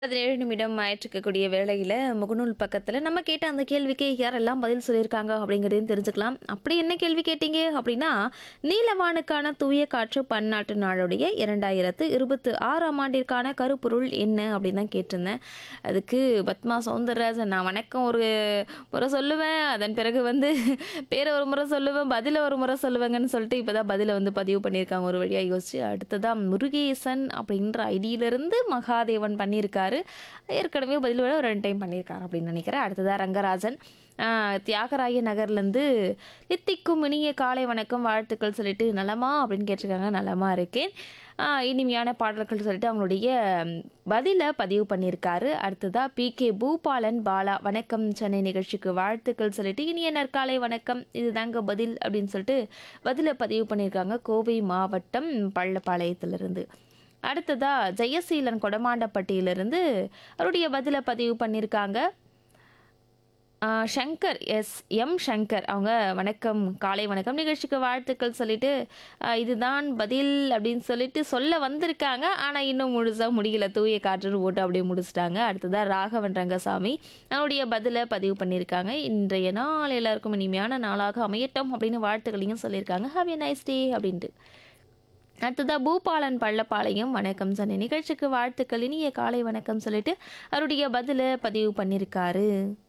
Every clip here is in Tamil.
பதினேழு நிமிடம் ஆயிட்டிருக்கக்கூடிய வேளையில் முகநூல் பக்கத்தில் நம்ம கேட்ட அந்த கேள்விக்கு யாரெல்லாம் பதில் சொல்லியிருக்காங்க அப்படிங்கிறதையும் தெரிஞ்சுக்கலாம் அப்படி என்ன கேள்வி கேட்டீங்க அப்படின்னா நீலவானுக்கான தூய காற்று பன்னாட்டு நாளுடைய இரண்டாயிரத்து இருபத்து ஆறாம் ஆண்டிற்கான கருப்பொருள் என்ன அப்படின்னு தான் கேட்டிருந்தேன் அதுக்கு பத்மா சௌந்தரராஜன் நான் வணக்கம் ஒரு முறை சொல்லுவேன் அதன் பிறகு வந்து பேரை ஒரு முறை சொல்லுவேன் பதிலை ஒரு முறை சொல்லுவேங்கன்னு சொல்லிட்டு இப்போ தான் பதிலை வந்து பதிவு பண்ணியிருக்காங்க ஒரு வழியாக யோசிச்சு அடுத்ததான் முருகேசன் அப்படின்ற ஐடியிலிருந்து மகாதேவன் பண்ணியிருக்காரு ஏற்கனவே பதில் விட ஒரு ரெண்டு டைம் பண்ணியிருக்காரு அப்படின்னு நினைக்கிறேன் அடுத்ததாக ரங்கராஜன் ஆஹ், தியாகராய நகர்லேருந்து லித்திக்கும் இனிய காலை வணக்கம் வாழ்த்துக்கள் சொல்லிட்டு நலமா அப்படின்னு கேட்டிருக்காங்க நலமா இருக்கேன் ஆஹ், இனிமையான பாடல்கள் சொல்லிட்டு அவங்களுடைய ம், பதிலை பதிவு பண்ணியிருக்காரு அடுத்ததா பி கே பூபாலன் பாலா வணக்கம் சென்னை நிகழ்ச்சிக்கு வாழ்த்துக்கள் சொல்லிட்டு இனிய நற்காலை வணக்கம் இதுதாங்க பதில் அப்படின்னு சொல்லிட்டு பதிலை பதிவு பண்ணியிருக்காங்க கோவை மாவட்டம் பள்ளப்பாளையத்திலிருந்து அடுத்ததா ஜெயசீலன் கொடமாண்டப்பட்டியிலிருந்து அவருடைய பதிலை பதிவு பண்ணியிருக்காங்க ஆஹ் சங்கர் எஸ் எம் சங்கர் அவங்க வணக்கம் காலை வணக்கம் நிகழ்ச்சிக்கு வாழ்த்துக்கள் சொல்லிட்டு ஆஹ் இதுதான் பதில் அப்படின்னு சொல்லிட்டு சொல்ல வந்திருக்காங்க ஆனால் இன்னும் முழுசாக முடியல தூய காற்று ஓட்டு அப்படியே முடிச்சிட்டாங்க அடுத்ததாக ராகவன் ரங்கசாமி அவருடைய பதிலை பதிவு பண்ணியிருக்காங்க இன்றைய நாள் எல்லாருக்கும் இனிமையான நாளாக அமையட்டும் அப்படின்னு வாழ்த்துக்களையும் சொல்லியிருக்காங்க ஹாவ் எ நைஸ் டே அப்படின்ட்டு அடுத்ததா பூபாலன் பள்ளப்பாளையம் வணக்கம் சொன்ன நிகழ்ச்சிக்கு வாழ்த்துக்கள் இனிய காலை வணக்கம் சொல்லிட்டு அவருடைய பதிலை பதிவு பண்ணியிருக்காரு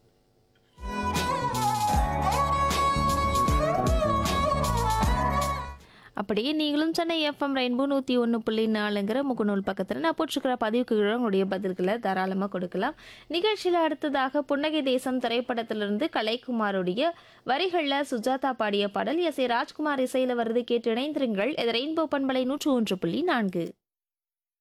அப்படியே நீங்களும் சென்னை எஃப்எம் ரெயின்போ நூற்றி ஒன்று புள்ளி நாலுங்கிற முகநூல் பக்கத்தில் நான் போட்டிருக்கிற பதிவுக்கு கீழே உங்களுடைய பதில்களை தாராளமாக கொடுக்கலாம் நிகழ்ச்சியில் அடுத்ததாக புன்னகை தேசம் திரைப்படத்திலிருந்து கலைக்குமாருடைய வரிகளில் சுஜாதா பாடிய பாடல் எஸ் ஏ ராஜ்குமார் இசையில் வருது கேட்டு இணைந்திருங்கள் இது ரெயின்போ பண்பலை நூற்று ஒன்று புள்ளி நான்கு